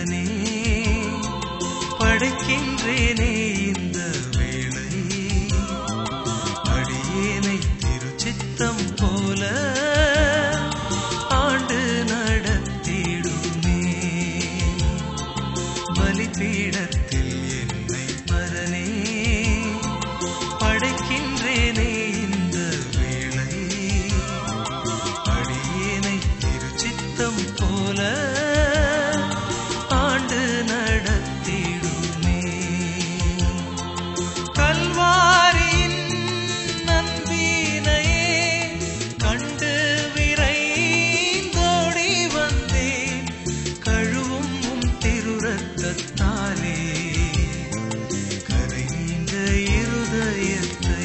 பரனே படைக்கின்றேனே இந்த வேளை அடியேனை திருச்சித்தம் போல ஆண்டு நடத்திடுமே பலிபீடத்தில் என்னை பரனே படைக்கின்றேனே இந்த வேளை அடியேனை திருச்சித்தம் போல ஆண்டு நடத்திடுமே கல்வாரியின் நன்பினையே கண்டு விரைந்தோடி வந்தேன் கழுவும் உம் திருரத்தத்தாலே கரை நீங்க இருதயத்தை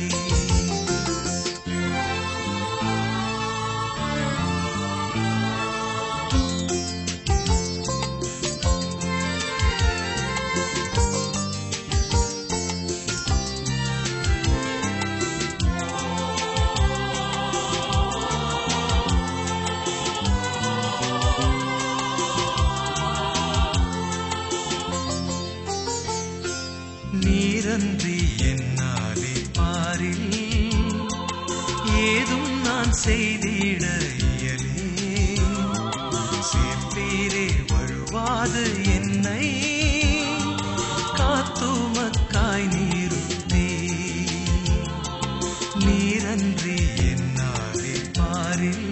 நீரன்றி என்னாலே பாரில் ஏதும் நான் செய்திட இயலே சேர்த்தீரே வழுவாது என்னை காத்துமக்காய் நீருத்தே நீரன்றி என்னாலே பாரில்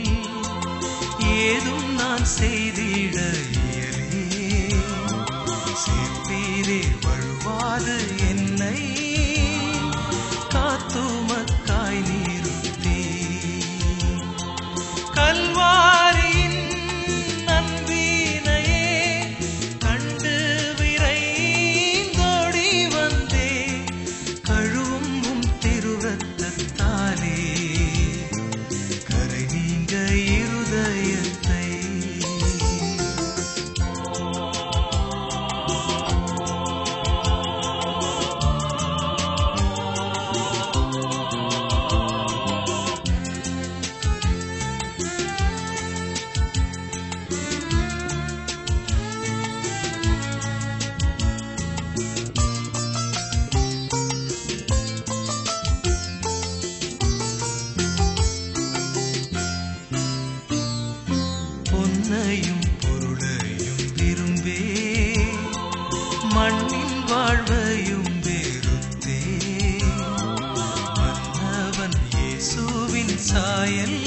ஏதும் நான் செய்திட இயலே சேர்த்தீரே வழுவாது என்னை காத்துமக்காய் நீருத்தே கல்வாரியின் நன்பினையே கண்டு விரைந்தோடி வந்தே கழுவும் உம் திருரத்தத்தாலே கரை நீங்க இருதயத்தை பொன்னையும் பொருளையும் விரும்பே மண்ணின் வாழ்வையும் வெறுத்தே மன்னவன் இயேசுவின் சாயல்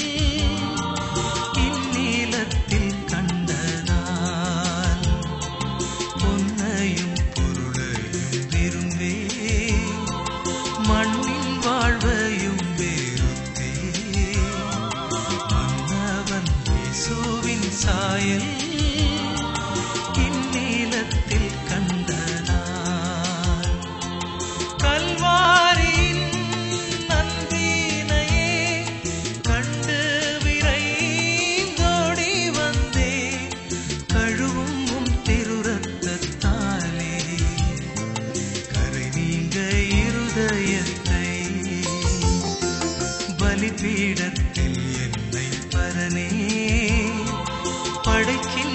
இந்நீலத்தில் கண்டனால் பொன்னையும் பொருளையும் விரும்பே மண்ணின் வாழ்வையும் வெறுத்தே மன்னவன் இயேசுவின் சாயல் இந்நீலத்தில் கண்டனார் கல்வாரியின் நன்றினையே கண்டு விரைந்தோடி வந்தே கழுவும் உம் திருரத்தத்தாலே கரை நீங்க இருதயத்தை பலிபீடத்தில் என்னை பரனே படைக்கின்ற